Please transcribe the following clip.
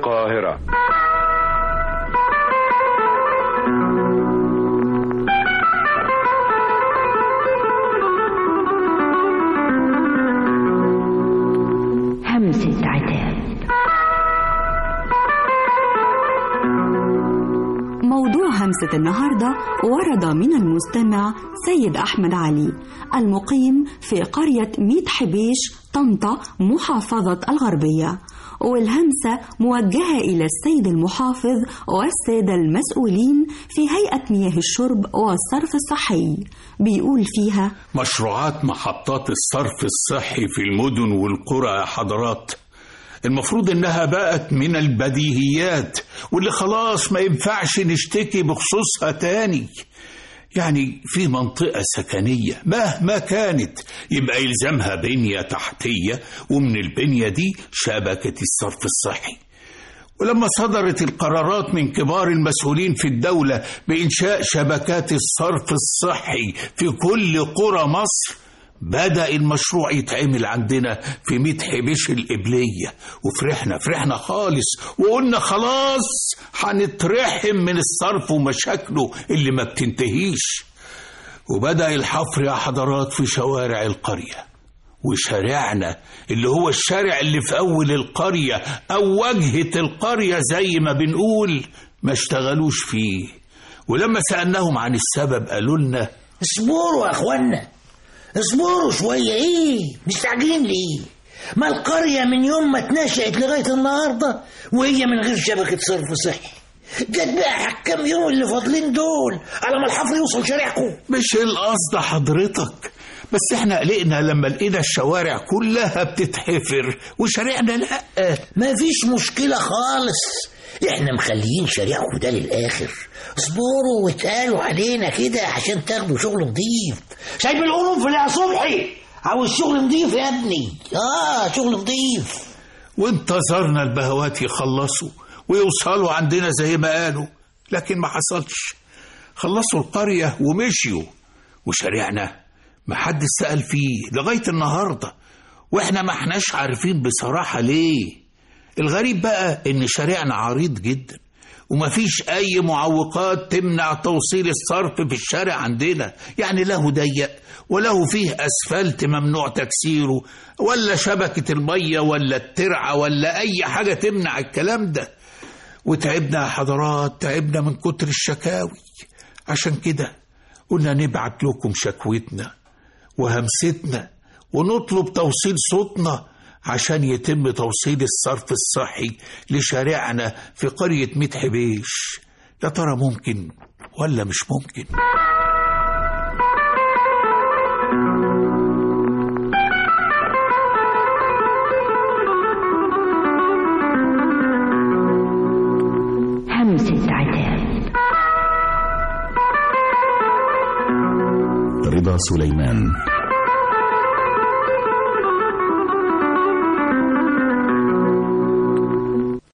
القاهرة همسة عتاب موضوع همسة النهاردة ورد من المستمع سيد أحمد علي المقيم في قرية ميت حبيش طنطا محافظة الغربية والهمسة موجهة إلى السيد المحافظ والسادة المسؤولين في هيئة مياه الشرب والصرف الصحي بيقول فيها مشروعات محطات الصرف الصحي في المدن والقرى يا حضرات المفروض انها بقت من البديهيات واللي خلاص ما ينفعش نشتكي بخصوصها تاني يعني في منطقة سكنية مهما كانت يبقى يلزمها بنية تحتية ومن البنية دي شبكة الصرف الصحي ولما صدرت القرارات من كبار المسؤولين في الدولة بإنشاء شبكات الصرف الصحي في كل قرى مصر بدأ المشروع يتعمل عندنا في ميت حبيش القبلية وفرحنا فرحنا خالص وقلنا خلاص هنترحم من الصرف ومشاكله اللي ما بتنتهيش وبدأ الحفر يا حضرات في شوارع القرية وشارعنا اللي هو الشارع اللي في أول القرية أو واجهة القرية زي ما بنقول ما اشتغلوش فيه ولما سألناهم عن السبب قالوا لنا اصبروا يا اخوانا اصبروا شوية ايه مستعجلين ليه ما القرية من يوم ما اتنشأت لغاية النهاردة وهي من غير شبكة صرف صحي جت بقى كام يوم اللي فاضلين دول على ما الحفر يوصل شارعكم مش القصد حضرتك بس احنا قلقنا لما لقينا الشوارع كلها بتتحفر وشارعنا لا مفيش مشكلة خالص احنا مخليين شارعكم ده للآخر اصبروا واتقالوا علينا كده عشان تاخدوا شغل نظيف سايب القرنفل يا صبحي عاوز شغل نظيف يا ابني اه شغل نظيف وانتظرنا البهوات يخلصوا ويوصلوا عندنا زي ما قالوا لكن ما حصلش خلصوا القرية ومشيوا وشارعنا ما حد سأل فيه لغاية النهاردة واحنا ما احناش عارفين بصراحة ليه الغريب بقى ان شارعنا عريض جدا ومفيش اي معوقات تمنع توصيل الصرف في الشارع عندنا يعني له ضيق وله فيه اسفلت ممنوع تكسيره ولا شبكة المية ولا الترعة ولا اي حاجة تمنع الكلام ده وتعبنا يا حضرات تعبنا من كتر الشكاوي عشان كده قلنا نبعت لكم شكوتنا وهمستنا ونطلب توصيل صوتنا عشان يتم توصيل الصرف الصحي لشارعنا في قرية ميت حبيش يا ترى ممكن ولا مش ممكن همسة عتاب رضا سليمان